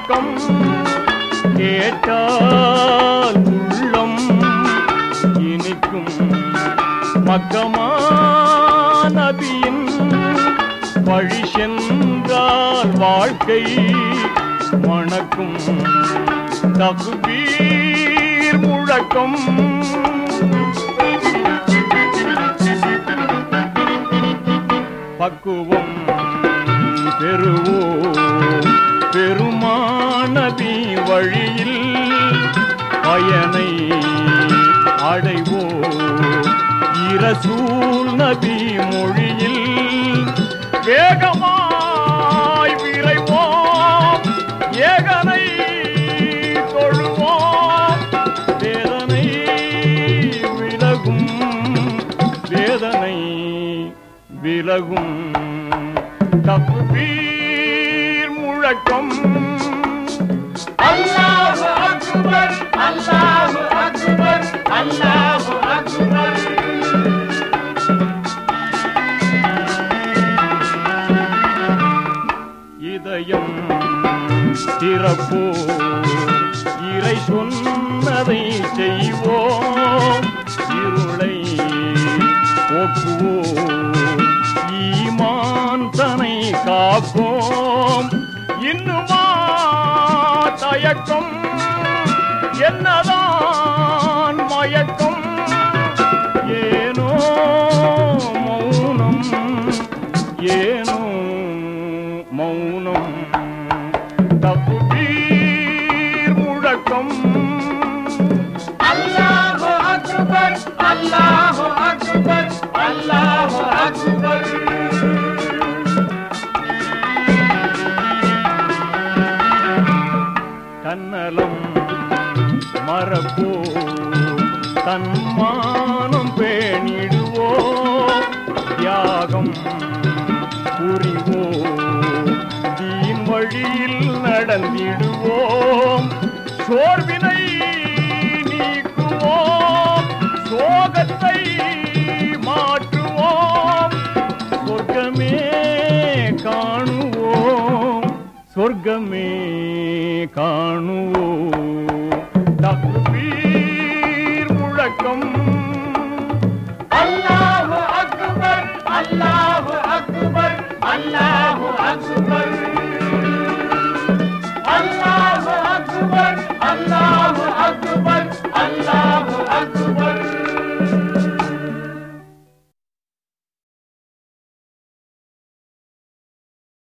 முழக்கம் கேட்டால் உள்ளம் இனிக்கும் மக்கமா நபியின் வழி சென்றால் வாழ்க்கை மணக்கும் தகுபீர் முழக்கம் பக்குவம் பெறுவோம் பெருமானபி வழியில் பயனை அடைவோம் இரசூல் நபி மொழியில் வேகமாய் விரைவோம் ஏகனை தொழுவோம் வேதனை விலகும் வேதனை விலகும் தப்புபீர் முழக்கம் அல்லாஹு அக்பர் அல்லாஹு அக்பர் அல்லாஹு அக்பர் இதயம் திறப்போ இறை சொன்னதை செய்வோம் இருளை போக்குவோம் ஈமான் தனை காப்போம் இன்னுமா தயக்கம் என்னதான் மயக்கம் ஏனோ மௌனம் ஏனோ மௌனம் தப்புதீர் முழக்கம் அல்லாஹு அக்பர் அல்லாஹு அக்பர் அல்லாஹு அக்பர் தன்னலம் மறப்போ தன்மானம் பேணிடுவோம் தியாகம் புரிவோம் தீன் வழியில் நடந்திடுவோம் சோர்வினை நீக்குவோம் சோகத்தை மாற்றுவோம் சொர்க்கமே காணுவோம் சொர்க்கமே காணுவோம் தக்பீர் முழக்கம் அல்லாஹு அக்பர் அல்லாஹு அக்பர் அல்லாஹு அக்பர்